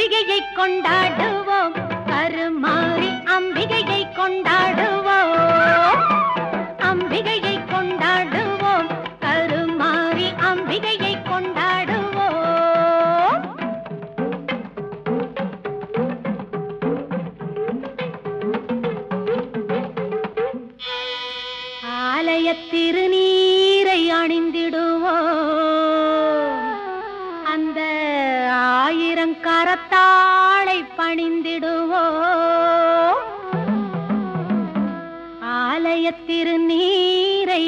அம்பிகையை கொண்டாடுவோம் கருமாறி அம்பிகையை கொண்டாடுவோம் அம்பிகையை கொண்டாடுவோம் கருமாறி அம்பிகையை கொண்டாடுவோம் ஆலய திருநீரை அணிந்திடுவோம் அந்த ஆயிரம் கரத்தாளை பணிந்திடுவோம் ஆலய திருநீரை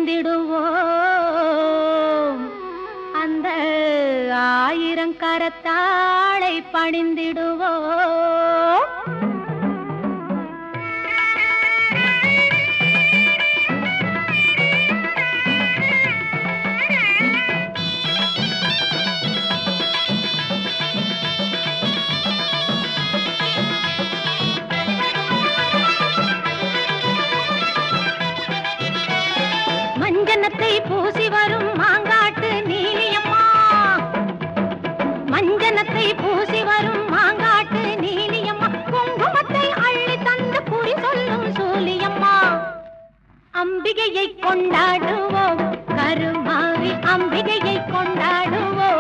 அணிந்திடுவோம் அந்த ஆயிரம் கரத்தாளை பணிந்திடுவோம் மஞ்சனத்தை பூசி வரும் மாங்காட்டு நீலியம்மா மஞ்சனத்தை பூசி வரும் மாங்காட்டு நீலியம்மா குங்குமத்தை அள்ளி தந்து குறி சொல்லும் சூலியம்மா அம்பிகையை கொண்டாடுவோம் கருமாவி அம்பிகையை கொண்டாடுவோம்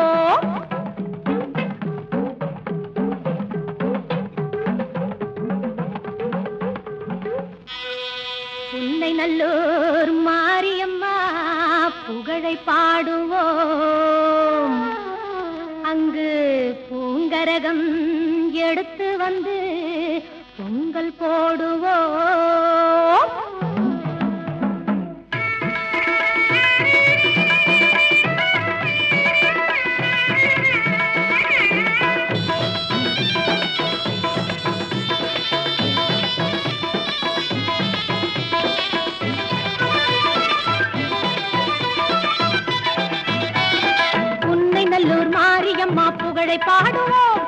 உன்னை நல்லூர் மாரியம்மா புகழை பாடுவோம் அங்கு பூங்கரகம் எடுத்து வந்து பொங்கல் போடுவோம் உன்னை நல்லூர் மாரியம்மா புகழை பாடுவோம்